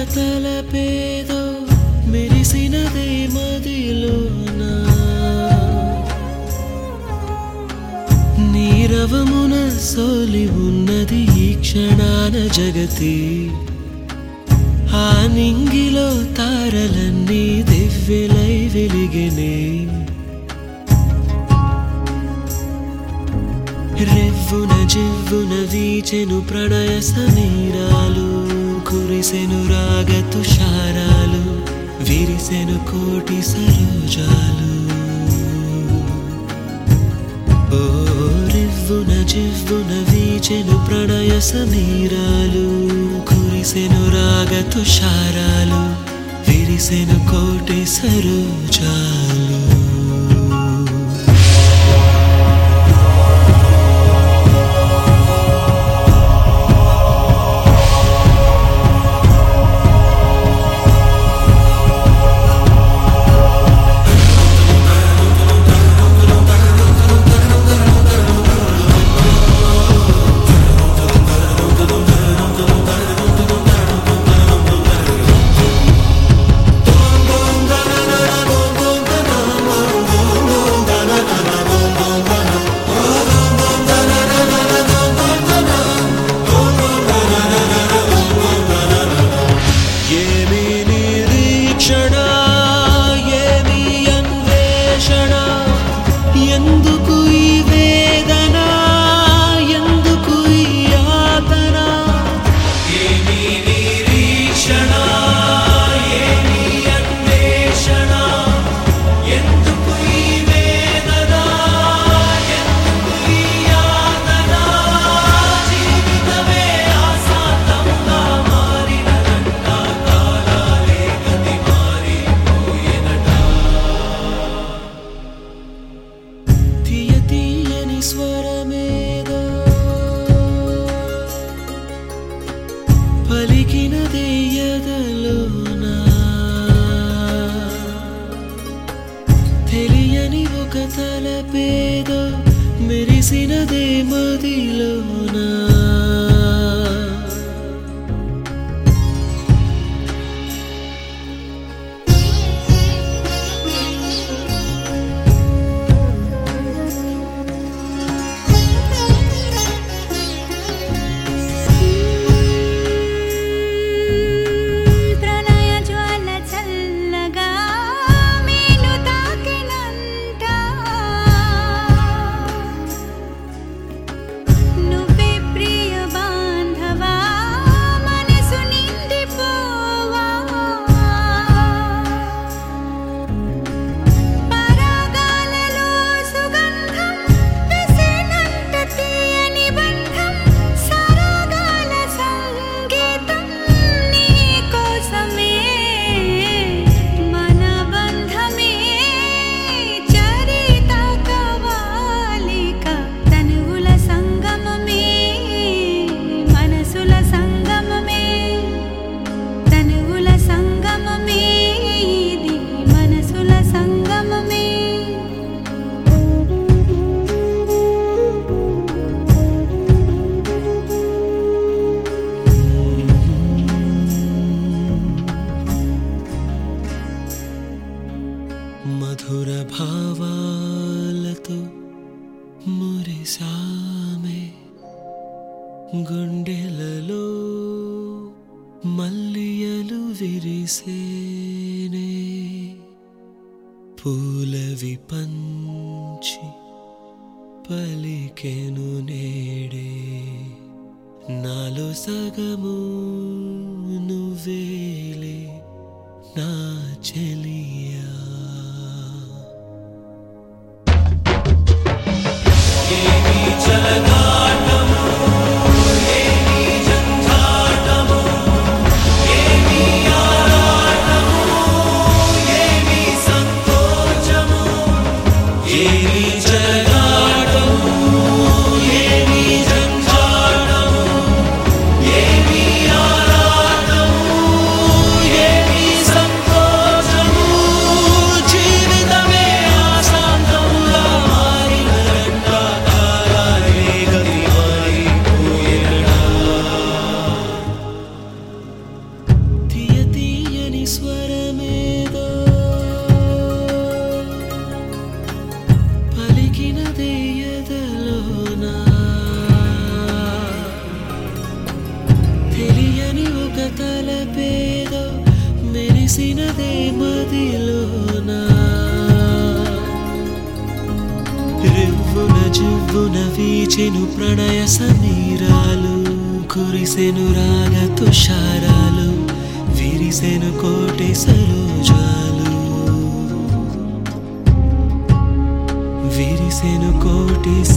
తలపేదో మెరిసినదే మదిలోనా నీరవమున సోలి ఉన్నది ఈ క్షణాన జగతి ఆ నింగిలో తారలన్నీ దివ్యలై వెలిగినే రెవ్వున జివ్వున వీచెను ప్రణయ సమీరాలు కురిసెను రాగ తుషారాలు విరిసెను కోటి సరోజాలు ఓ రివ్వున జివ్వున వీచెను ప్రణయ సమీరాలు కురిసెను రాగ తుషారాలు విరిసెను కోటి సరోజాలు ఏమి నిరీక్షణ ఏమి అన్వేషణ ఎందుకు ఈ వేదన ఎందుకు ఈ యాతన ఏమి నిరీక్షణ ఏమి అన్వేషణ ఎందుకు ఈ వేదన ఎందుకు ఈ యాతన జీవితమే ఆసాంతంగా మారిన తీయ తీయని స్వరమేదో పలికినదే ఎదలోనా తెలియని ఒక తలపేదో మెరిసినదే మదిలోనా ప్రణయ జ్వాల చల్లగా మేను తాకినంట నువ్వే ప్రియ బాంధవా మనసు నిండిపోవా పరాగాలలో సుగంధం విసినంట తీయని బంధం సరాగాల సంగీతం నీ కోసమే మన బంధమే చరిత కవాలిక తనువుల సంగమమే మనసుల సంగమమే తనువుల సంగమమే ఇది మనసుల సంగమమే మధుర భావాలతో మురిసామే గుండెలలో మల్లియలు విరిసేనే పూలవి పంచి పలికెను నేడే నాలో సగము నువ్వేలే నా చెలియా ఏమి జగాటము ఏమి జంజాటము ఏమి ఆరాటము ఏమి సంకోచము మెరిసినదే మదిలోనా రివ్వున జివ్వున వీచెను ప్రణయ సమీరాలు కురిసెను రాగ తుషారాలు విరిసెను కోటి సరోజాలు విరిసెను కోటి